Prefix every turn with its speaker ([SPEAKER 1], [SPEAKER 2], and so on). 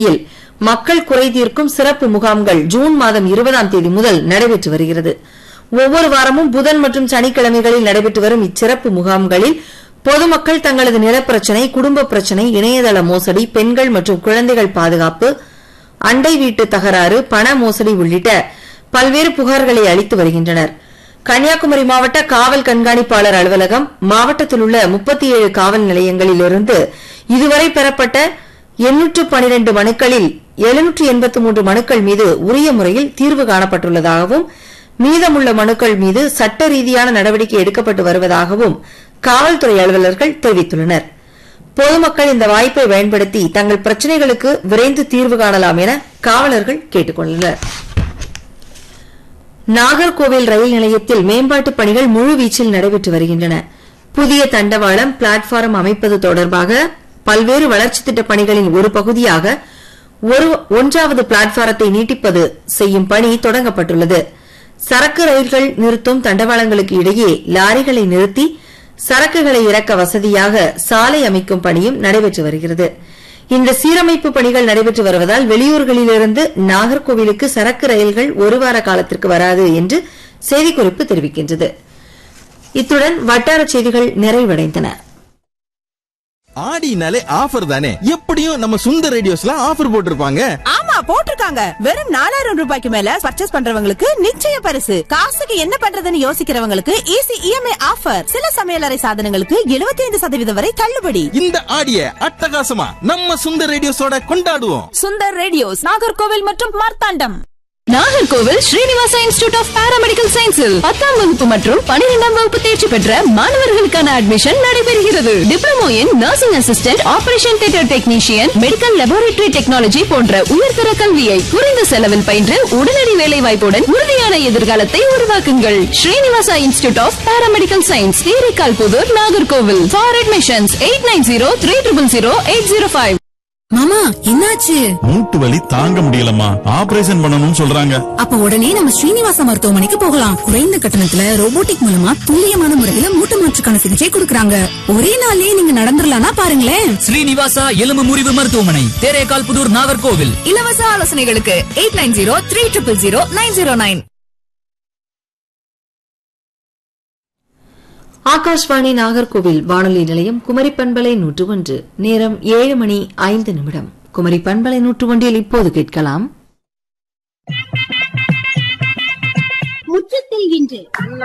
[SPEAKER 1] யில் மக்கள் குறை தீர்க்கும் சிறப்பு முகாம்கள் ஜூன் மாதம் இருபதாம் தேதி முதல் நடைபெற்று வருகிறது ஒவ்வொரு வாரமும் புதன் மற்றும் சனிக்கிழமைகளில் நடைபெற்று வரும் இச்சிறப்பு முகாம்களில் பொதுமக்கள் தங்களது நிலப்பிரச்சினை குடும்ப பிரச்சினை இணையதள மோசடி பெண்கள் மற்றும் குழந்தைகள் பாதுகாப்பு அண்டை வீட்டு தகராறு பண மோசடி உள்ளிட்ட பல்வேறு புகார்களை அளித்து வருகின்றனர் கன்னியாகுமரி மாவட்ட காவல் கண்காணிப்பாளர் அலுவலகம் மாவட்டத்தில் உள்ள முப்பத்தி ஏழு காவல் நிலையங்களிலிருந்து இதுவரை பெறப்பட்ட எண்ணூற்று பனிரெண்டு மனுக்களில் எழுநூற்று எண்பத்து மூன்று மனுக்கள் மீது உரிய முறையில் தீர்வு காணப்பட்டுள்ளதாகவும் மீதமுள்ள மனுக்கள் மீது சட்ட ரீதியான நடவடிக்கை எடுக்கப்பட்டு வருவதாகவும் காவல்துறை அலுவலர்கள் தெரிவித்துள்ளனர் பொதுமக்கள் இந்த வாய்ப்பை பயன்படுத்தி தங்கள் பிரச்சினைகளுக்கு விரைந்து தீர்வு காணலாம் என காவலர்கள் கேட்டுக் கொண்டனர் நாகர்கோவில் ரயில் நிலையத்தில் மேம்பாட்டுப் பணிகள் முழுவீச்சில் நடைபெற்று வருகின்றன புதிய தண்டவாளம் பிளாட்பாரம் அமைப்பது தொடர்பாக பல்வேறு வளர்ச்சித் திட்டப் பணிகளின் ஒரு பகுதியாக ஒரு ஒன்றாவது பிளாட்பாரத்தை நீட்டிப்பது செய்யும் பணி தொடங்கப்பட்டுள்ளது சரக்கு ரயில்கள் நிறுத்தும் தண்டவாளங்களுக்கு இடையே லாரிகளை நிறுத்தி சரக்குகளை இறக்க வசதியாக சாலை அமைக்கும் பணியும் நடைபெற்று வருகிறது இந்த சீரமைப்பு பணிகள் நடைபெற்று வருவதால் வெளியூர்களிலிருந்து நாகர்கோவிலுக்கு சரக்கு ரயில்கள் ஒரு வார காலத்திற்கு வராது என்று செய்திக்குறிப்பு தெரிவிக்கின்றது இத்துடன் வட்டார செய்திகள் நிறைவடைந்தன
[SPEAKER 2] ஆடினாலே ஆஃபர் தானே எப்படியும் நம்ம சுந்தர் ரேடியோஸ்ல ஆஃபர் போட்டிருப்பாங்க
[SPEAKER 3] ஆமா போட்டிருக்காங்க வெறும் நாலாயிரம் ரூபாய்க்கு மேல பர்ச்சேஸ் பண்றவங்களுக்கு நிச்சய பரிசு காசுக்கு என்ன பண்றதுன்னு யோசிக்கிறவங்களுக்கு ஈஸி இஎம்ஐ ஆஃபர் சில சமையலறை சாதனங்களுக்கு 75% சதவீதம் வரை தள்ளுபடி
[SPEAKER 2] இந்த ஆடிய அட்டகாசமா நம்ம சுந்தர் ரேடியோஸோட கொண்டாடுவோம்
[SPEAKER 4] சுந்தர் ரேடியோஸ் நாகர்கோவில் மற்றும் Marthandam Nagercoil Srinivasa institute of paramedical சயின்ஸில் பத்தாம் வகுப்பு மற்றும் பனிரெண்டாம் வகுப்பு தேர்ச்சி பெற்ற மாணவர்களுக்கான அட்மிஷன் நடைபெறுகிறது diploma in nursing assistant operation theatre technician medical laboratory technology போன்ற உயர்தர கல்வியை குறைந்த செலவில் பயின்று உடனடி வேலை வாய்ப்புடன் உறுதியான எதிர்காலத்தை உருவாக்குங்கள் Srinivasa institute of paramedical science Therikal Puthur Nagercoil for admissions eight nine zero three triple zero eight zero five
[SPEAKER 5] மாமா என்னாச்சு
[SPEAKER 6] மூட்டு வலி தாங்க முடியலம்மா ஆபரேஷன் பண்ணணும்னு சொல்றாங்க
[SPEAKER 5] அப்ப உடனே நம்ம ஸ்ரீனிவாச மருத்துவமனைக்கு போகலாம் குறைந்த கட்டணத்துல ரோபோட்டிக் மூலமா துல்லியமான முறையில மூட்டு மாற்றுக்கான சிகிச்சை கொடுக்கறாங்க ஒரே நாள்லயே நீங்க நடந்துடலாம்னா பாருங்களேன்
[SPEAKER 7] ஸ்ரீனிவாசா எலும்பு முறிவு மருத்துவமனை தேரேகால் புதூர் நாகர்கோவில்
[SPEAKER 4] இலவச ஆலோசனைகளுக்கு eight nine zero three triple zero nine zero nine
[SPEAKER 1] Akashvani Nagercoil வானொலி நிலையம் குமரி பண்பலை நூற்று ஒன்று நேரம் ஏழு மணி ஐந்து நிமிடம் குமரி பண்பலை நூற்று ஒன்றில் இப்போது கேட்கலாம்
[SPEAKER 8] முற்றத்தில் இன்று